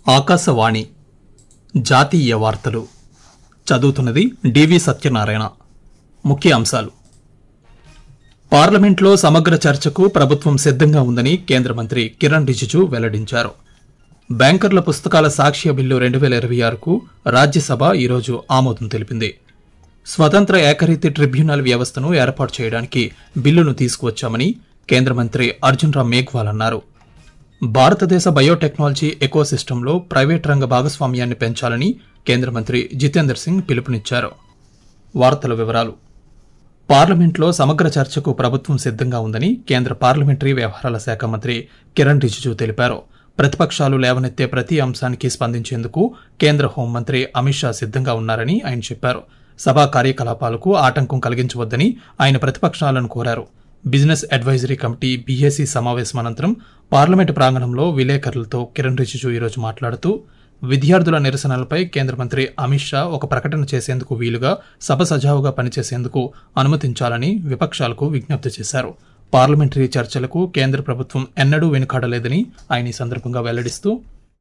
ఆకాశవాణి జాతీయ వార్తలు చదువుతున్నది డివి సత్యనారాయణ ముఖ్య అంశాలు పార్లమెంట్లో సమగ్ర చర్చకు ప్రభుత్వం సిద్ధంగా ఉందని కేంద్ర మంత్రి కిరణ్ రిజిజు వెల్లడించారు బ్యాంకర్ల పుస్తకాల సాక్ష్య బిల్లు రెండు వేల ఇరవై ఆరుకు రాజ్యసభ ఈరోజు ఆమోదం తెలిపింది స్వతంత్ర ఏకరీతి ట్రిబ్యునల్ వ్యవస్థను ఏర్పాటు చేయడానికి బిల్లును తీసుకువచ్చామని కేంద్ర మంత్రి అర్జున్ రామ్ మేఘ్వాల్ అన్నారు భారతదేశ బయోటెక్నాలజీ ఎకోసిస్టంలో ప్రైవేట్ రంగ భాగస్వామ్యాన్ని పెంచాలని కేంద్ర మంత్రి జితేందర్ సింగ్ పిలుపునిచ్చారు వార్తల వివరాలు పార్లమెంట్లో సమగ్ర చర్చకు ప్రభుత్వం సిద్ధంగా ఉందని కేంద్ర పార్లమెంటరీ వ్యవహారాల శాఖ మంత్రి కిరణ్ రిజిజు తెలిపారు ప్రతిపక్షాలు లేవనెత్తే ప్రతి అంశానికి స్పందించేందుకు కేంద్ర హోంమంత్రి అమిత్ షా సిద్ధంగా ఉన్నారని ఆయన చెప్పారు సభా కార్యకలాపాలకు ఆటంకం కలిగించవద్దని ఆయన ప్రతిపక్షాలను కోరారు బిజినెస్ అడ్వైజరీ కమిటీ బీఏసీ సమావేశం అనంతరం పార్లమెంటు ప్రాంగణంలో విలేకరులతో కిరణ్ రిజిజు ఈరోజు మాట్లాడుతూ విద్యార్థుల నిరసనలపై కేంద్ర మంత్రి అమిత్ షా ఒక ప్రకటన చేసేందుకు వీలుగా సభ సజావుగా పనిచేసేందుకు అనుమతించాలని విపక్షాలకు విజ్ఞప్తి చేశారు పార్లమెంటరీ చర్చలకు కేంద్ర ప్రభుత్వం ఎన్నడూ వెనుకాడలేదని ఆయన ఈ సందర్భంగా వెల్లడిస్తూ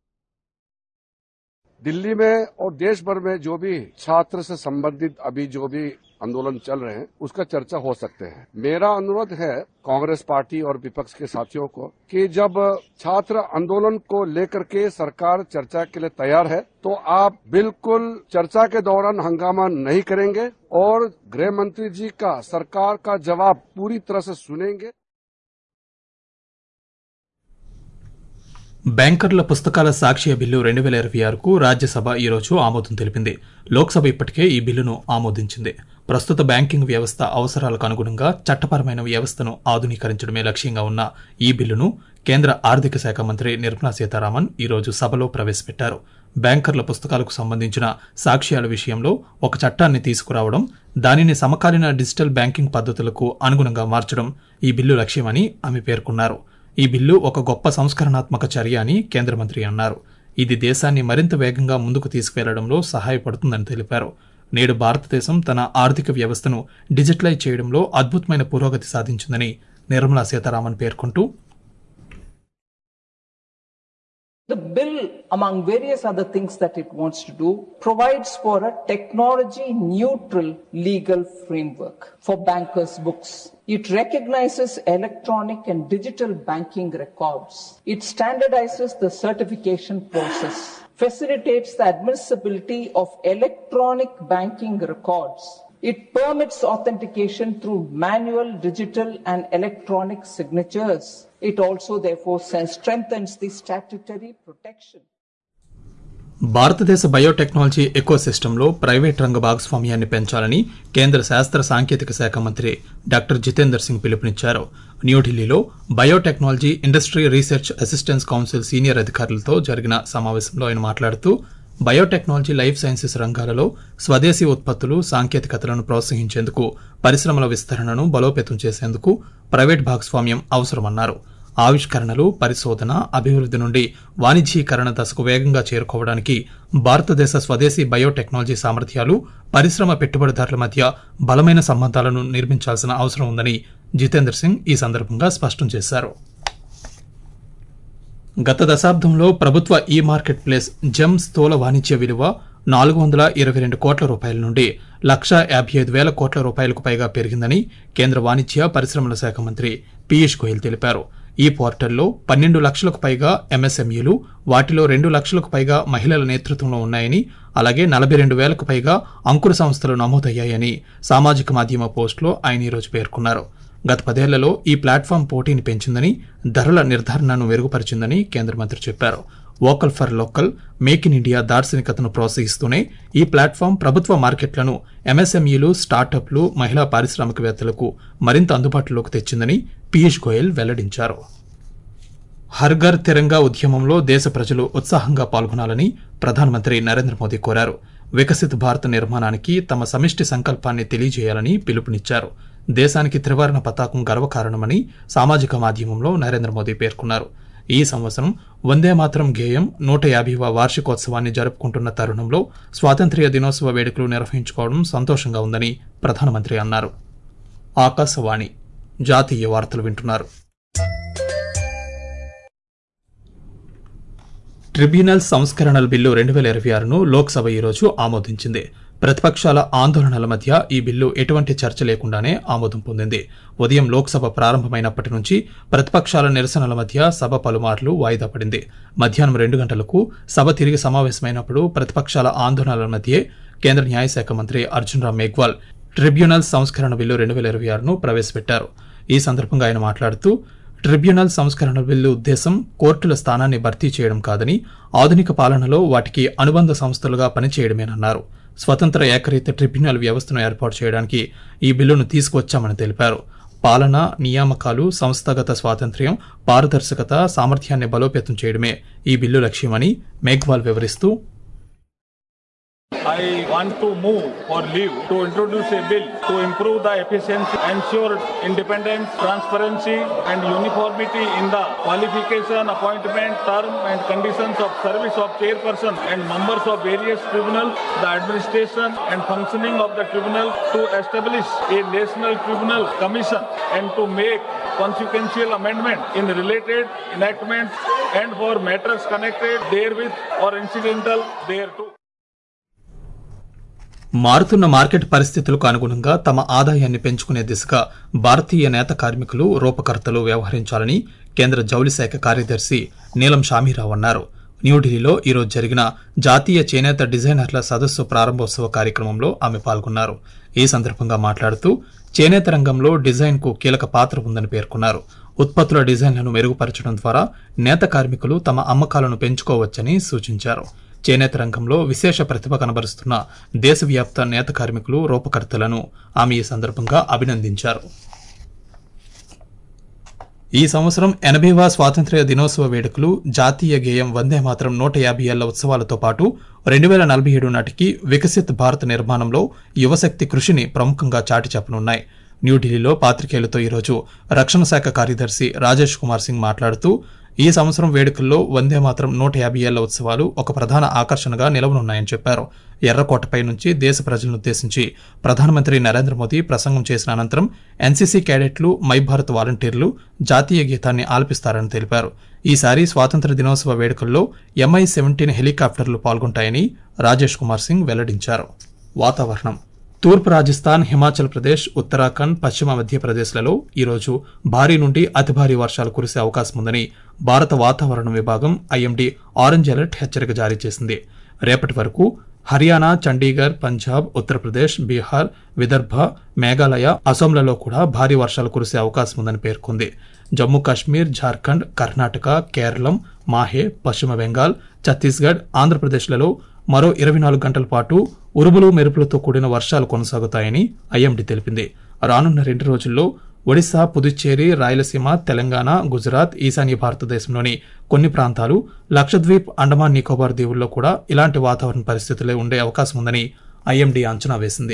दिल्ली में और देश भर में जो भी छात्र से संबंधित अभी जो भी आंदोलन चल रहे हैं उसका चर्चा हो सकते हैं मेरा अनुरोध है कांग्रेस पार्टी और विपक्ष के साथियों को कि जब छात्र आंदोलन को लेकर के सरकार चर्चा के लिए तैयार है तो आप बिल्कुल चर्चा के दौरान हंगामा नहीं करेंगे और गृह मंत्री जी का सरकार का जवाब पूरी तरह से सुनेंगे బ్యాంకర్ల పుస్తకాల సాక్ష్య బిల్లు రెండు వేల ఇరవై ఆరుకు రాజ్యసభ ఈరోజు ఆమోదం తెలిపింది లోక్సభ ఇప్పటికే ఈ బిల్లును ఆమోదించింది ప్రస్తుత బ్యాంకింగ్ వ్యవస్థ అవసరాలకు అనుగుణంగా చట్టపరమైన వ్యవస్థను ఆధునీకరించడమే లక్ష్యంగా ఉన్న ఈ బిల్లును కేంద్ర ఆర్థిక శాఖ మంత్రి నిర్మలా సీతారామన్ ఈరోజు సభలో ప్రవేశపెట్టారు బ్యాంకర్ల పుస్తకాలకు సంబంధించిన సాక్ష్యాల విషయంలో ఒక చట్టాన్ని తీసుకురావడం దానిని సమకాలీన డిజిటల్ బ్యాంకింగ్ పద్ధతులకు అనుగుణంగా మార్చడం ఈ బిల్లు లక్ష్యమని ఆమె పేర్కొన్నారు ఈ బిల్లు ఒక గొప్ప సంస్కరణాత్మక చర్య అని కేంద్ర మంత్రి అన్నారు ఇది దేశాన్ని మరింత వేగంగా ముందుకు తీసుకువెళ్లడంలో సహాయపడుతుందని తెలిపారు నేడు భారతదేశం తన ఆర్థిక వ్యవస్థను డిజిటలైజ్ చేయడంలో అద్భుతమైన పురోగతి సాధించిందని నిర్మలా సీతారామన్ పేర్కొంటూ The bill, among various other things that it wants to do, provides for a technology neutral legal framework for bankers' books. It recognizes electronic and digital banking records. It standardizes the certification process, facilitates the admissibility of electronic banking records. It permits authentication through manual, digital, and electronic signatures. It also, therefore, strengthens the statutory protection. భారతదేశ biotechnology ఎకోసిస్టంలో private రంగ భాగస్వామ్యాన్ని పెంచాలని కేంద్ర శాస్త్ర సాంకేతిక శాఖ మంత్రి డాక్టర్ జితేందర్ సింగ్ పిలుపునిచ్చారు న్యూఢిల్లీలో biotechnology industry research assistance council senior అధికారులతో జరిగిన సమావేశంలో ఆయన మాట్లాడుతూ బయోటెక్నాలజీ లైఫ్ సైన్సెస్ రంగాలలో స్వదేశీ ఉత్పత్తులు సాంకేతికతలను ప్రోత్సహించేందుకు పరిశ్రమల విస్తరణను బలోపేతం చేసేందుకు ప్రైవేట్ భాగస్వామ్యం అవసరమన్నారు ఆవిష్కరణలు పరిశోధన అభివృద్ధి నుండి వాణిజ్యీకరణ దశకు వేగంగా చేరుకోవడానికి భారతదేశ స్వదేశీ బయోటెక్నాలజీ సామర్థ్యాలు పరిశ్రమ పెట్టుబడిదారుల మధ్య బలమైన సంబంధాలను నిర్మించాల్సిన అవసరం ఉందని జితేందర్ సింగ్ ఈ సందర్భంగా స్పష్టం చేశారు గత దశాబ్దంలో ప్రభుత్వ ఈ మార్కెట్ ప్లేస్ జెమ్ స్థూల వాణిజ్య విలువ నాలుగు వందల ఇరవై రెండు కోట్ల రూపాయల నుండి లక్ష యాభై ఐదు వేల కోట్ల రూపాయలకు పైగా పెరిగిందని కేంద్ర వాణిజ్య పరిశ్రమల శాఖ మంత్రి పీయూష్ గోయల్ తెలిపారు ఈ పోర్టల్లో పన్నెండు లక్షలకు పైగా ఎంఎస్ఎంఈలు వాటిలో రెండు లక్షలకు పైగా మహిళల నేతృత్వంలో ఉన్నాయని అలాగే నలభై రెండు వేలకు పైగా అంకుర సంస్థలు నమోదయ్యాయని సామాజిక మాధ్యమ పోస్టులో ఆయన ఈరోజు పేర్కొన్నారు గత పదేళ్లలో ఈ ప్లాట్ఫామ్ పోటీని పెంచిందని ధరల నిర్ధారణను మెరుగుపరిచిందని కేంద్ర మంత్రి చెప్పారు vocal for local make in India దార్శనికతను ప్రోత్సహిస్తూనే ఈ ప్లాట్ఫామ్ ప్రభుత్వ మార్కెట్లను ఎంఎస్ఎంఈలు స్టార్టప్లు మహిళా పారిశ్రామికవేత్తలకు మరింత అందుబాటులోకి తెచ్చిందని పీయూష్ గోయల్ వెల్లడించారు హర్ఘర్ తిరంగా ఉద్యమంలో దేశ ప్రజలు ఉత్సాహంగా పాల్గొనాలని ప్రధానమంత్రి నరేంద్ర మోదీ కోరారు వికసిత భారత నిర్మాణానికి తమ సమిష్టి సంకల్పాన్ని తెలియజేయాలని పిలుపునిచ్చారు దేశానికి త్రివర్ణ పతాకం గర్వకారణమని సామాజిక మాధ్యమంలో నరేంద్ర మోదీ పేర్కొన్నారు ఈ సంవత్సరం వందే మాత్రం గేయం నూట యాభైవ వార్షికోత్సవాన్ని జరుపుకుంటున్న తరుణంలో స్వాతంత్ర్య దినోత్సవ వేడుకలు నిర్వహించుకోవడం సంతోషంగా ఉందని ప్రధానమంత్రి అన్నారు ఆకాశవాణి జాతీయ వార్తలు వింటున్నారు ట్రిబ్యునల్ సంస్కరణల బిల్లు రెండు వేల ఇరవై ఆరును లోక్సభ ఈరోజు ఆమోదించింది ప్రతిపక్షాల ఆందోళనల మధ్య ఈ బిల్లు ఎటువంటి చర్చ లేకుండానే ఆమోదం పొందింది ఉదయం లోక్సభ ప్రారంభమైనప్పటి నుంచి ప్రతిపక్షాల నిరసనల మధ్య సభ పలుమార్లు వాయిదా పడింది మధ్యాహ్నం రెండు గంటలకు సభ తిరిగి సమావేశమైనప్పుడు ప్రతిపక్షాల ఆందోళనల మధ్యే కేంద్ర న్యాయశాఖ మంత్రి అర్జున్ రామ్ మేఘ్వాల్ ట్రిబ్యునల్ సంస్కరణ బిల్లు రెండు వేల ఇరవై ఆరును ప్రవేశపెట్టారు ఈ సందర్భంగా ఆయన మాట్లాడుతూ ట్రిబ్యునల్ సంస్కరణ బిల్లు ఉద్దేశం కోర్టుల స్థానాన్ని భర్తీ చేయడం కాదని ఆధునిక పాలనలో వాటికి అనుబంధ సంస్థలుగా పనిచేయడమేనన్నారు స్వతంత్ర ఏకరీతి ట్రిబ్యునల్ వ్యవస్థను ఏర్పాటు చేయడానికి ఈ బిల్లును తీసుకువచ్చామని తెలిపారు పాలన నియామకాలు సంస్థాగత స్వాతంత్ర్యం పారదర్శకత సామర్థ్యాన్ని బలోపేతం చేయడమే ఈ బిల్లు లక్ష్యమని మేఘ్వాల్ వివరిస్తూ I want to move for leave to introduce a bill to improve the efficiency, ensure independence, transparency, and uniformity in the qualification, appointment, term, and conditions of service of chairperson and members of various tribunals, the administration and functioning of the tribunal to establish a national tribunal commission and to make consequential amendment in related enactments and for matters connected therewith or incidental thereto. మారుతున్న market పరిస్థితులకు అనుగుణంగా తమ ఆదాయాన్ని పెంచుకునే దిశగా భారతీయ నేత కార్మికులు రూపకర్తలు వ్యవహరించాలని కేంద్ర జౌళి శాఖ కార్యదర్శి నీలం షామీరావు అన్నారు న్యూఢిల్లీలో ఈరోజు జరిగిన జాతీయ చేనేత డిజైనర్ల సదస్సు ప్రారంభోత్సవ కార్యక్రమంలో ఆమె పాల్గొన్నారు ఈ సందర్భంగా మాట్లాడుతూ చేనేత రంగంలో డిజైన్కు కీలక పాత్ర ఉందని పేర్కొన్నారు ఉత్పత్తుల డిజైన్లను మెరుగుపరచడం ద్వారా నేత కార్మికులు తమ అమ్మకాలను పెంచుకోవచ్చని సూచించారు చేనేత రంగంలో విశేష ప్రతిభ కనబరుస్తున్న దేశవ్యాప్త నేత కార్మికులు రూపకర్తలను ఆమె ఈ సందర్భంగా అభినందించారు ఈ సంవత్సరం ఎనభైవ స్వాతంత్ర్య దినోత్సవ వేడుకలు జాతీయ గేయం వందే మాత్రం నూట యాభై ఏళ్ల ఉత్సవాలతో పాటు రెండు వేల నలభై ఏడు నాటికి వికసిత్ భారత్ నిర్మాణంలో యువశక్తి కృషిని ప్రముఖంగా చాటి చెప్పనున్నాయి న్యూఢిల్లీలో పాత్రికేయులతో ఈరోజు రక్షణ శాఖ కార్యదర్శి రాజేష్ కుమార్ సింగ్ మాట్లాడుతూ ఈ సంవత్సరం వేడుకల్లో వందే మాత్రం నూట యాభై ఏళ్ల ఉత్సవాలు ఒక ప్రధాన ఆకర్షణగా నిలవనున్నాయని చెప్పారు ఎర్రకోటపై నుంచి దేశ ప్రజలను ఉద్దేశించి ప్రధానమంత్రి నరేంద్ర మోదీ ప్రసంగం చేసిన అనంతరం ఎన్సీసీ క్యాడెట్లు మై భారత్ వాలంటీర్లు జాతీయ గీతాన్ని ఆలపిస్తారని తెలిపారు ఈసారి స్వాతంత్ర దినోత్సవ వేడుకల్లో ఎంఐ సెవెంటీన్ హెలికాప్టర్లు పాల్గొంటాయని రాజేష్ కుమార్ సింగ్ వెల్లడించారు వాతావరణం తూర్పు రాజస్థాన్ హిమాచల్ ప్రదేశ్ ఉత్తరాఖండ్ పశ్చిమ మధ్యప్రదేశ్లలో ఈరోజు భారీ నుండి అతి భారీ వర్షాలు కురిసే అవకాశం ఉందని భారత వాతావరణ విభాగం ఐఎండీ ఆరెంజ్ అలర్ట్ హెచ్చరిక జారీ చేసింది రేపటి వరకు హర్యానా చండీగఢ్ పంజాబ్ ఉత్తరప్రదేశ్ బీహార్ విదర్భ మేఘాలయ అసోంలలో కూడా భారీ వర్షాలు కురిసే అవకాశం ఉందని పేర్కొంది జమ్మూ కాశ్మీర్ జార్ఖండ్ కర్ణాటక కేరళం మాహే పశ్చిమ బెంగాల్ ఛత్తీస్గఢ్ ఆంధ్రప్రదేశ్లలో మరో ఇరవై నాలుగు గంటల పాటు ఉరుములు మెరుపులతో కూడిన వర్షాలు కొనసాగుతాయని ఐఎండీ తెలిపింది రానున్న రెండు రోజుల్లో ఒడిశా పుదుచ్చేరి రాయలసీమ తెలంగాణ గుజరాత్ ఈశాన్య భారతదేశంలోని కొన్ని ప్రాంతాలు లక్షద్వీప్ అండమాన్ నికోబార్ దీవుల్లో కూడా ఇలాంటి వాతావరణ పరిస్థితులే ఉండే అవకాశం ఉందని ఐఎండీ అంచనా వేసింది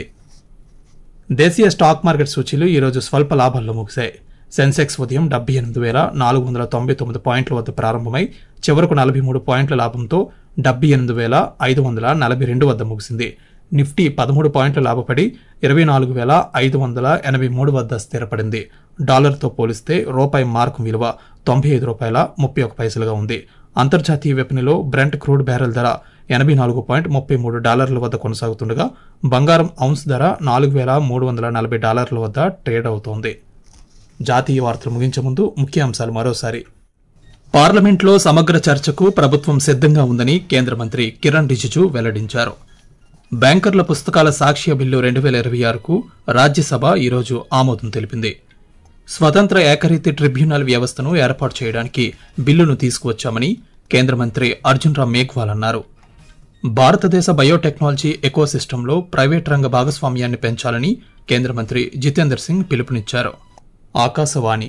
దేశీయ స్టాక్ మార్కెట్ సూచీలు ఈరోజు స్వల్ప లాభాల్లో ముగిశాయి సెన్సెక్స్ ఉదయం డెబ్బై ఎనిమిది వేల నాలుగు వందల తొంభై తొమ్మిది పాయింట్ల వద్ద ప్రారంభమై చివరకు నలభై మూడు పాయింట్ల లాభంతో డెబ్బై ఎనిమిది వేల ఐదు వందల నలభై రెండు వద్ద ముగిసింది నిఫ్టీ పదమూడు పాయింట్ల లాభపడి ఇరవై నాలుగు వేల ఐదు వందల ఎనభై మూడు వద్ద స్థిరపడింది డాలర్తో పోలిస్తే రూపాయి మార్కు విలువ తొంభై ఐదు రూపాయల ముప్పై ఒక పైసలుగా ఉంది అంతర్జాతీయ విపణిలో బ్రెంట్ క్రూడ్ బ్యారెల్ ధర ఎనభై నాలుగు పాయింట్ ముప్పై మూడు డాలర్ల వద్ద కొనసాగుతుండగా బంగారం ఔన్స్ ధర నాలుగు వేల మూడు వందల నలభై డాలర్ల వద్ద ట్రేడ్ అవుతోంది జాతీయ వార్తలు ముగించే ముందు ముఖ్య అంశాలు మరోసారి పార్లమెంట్లో సమగ్ర చర్చకు ప్రభుత్వం సిద్ధంగా ఉందని కేంద్ర మంత్రి కిరణ్ రిజిజు వెల్లడించారు బ్యాంకర్ల పుస్తకాల సాక్ష్య బిల్లు రెండు వేల ఇరవై ఆరుకు రాజ్యసభ ఈరోజు ఆమోదం తెలిపింది స్వతంత్ర ఏకరీతి ట్రిబ్యునల్ వ్యవస్థను ఏర్పాటు చేయడానికి బిల్లును తీసుకువచ్చామని కేంద్ర మంత్రి అర్జున్ రామ్ మేఘ్వాల్ అన్నారు భారతదేశ బయోటెక్నాలజీ ఎకోసిస్టంలో ప్రైవేట్ రంగ భాగస్వామ్యాన్ని పెంచాలని కేంద్ర మంత్రి జితేందర్ సింగ్ పిలుపునిచ్చారు ఆకాశవాణి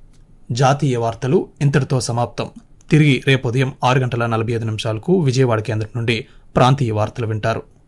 జాతీయ వార్తలు ఇంతటితో సమాప్తం తిరిగి రేపు ఉదయం ఆరు గంటల నలభై ఐదు నిమిషాలకు విజయవాడ కేంద్రం నుండి ప్రాంతీయ వార్తలు వింటారు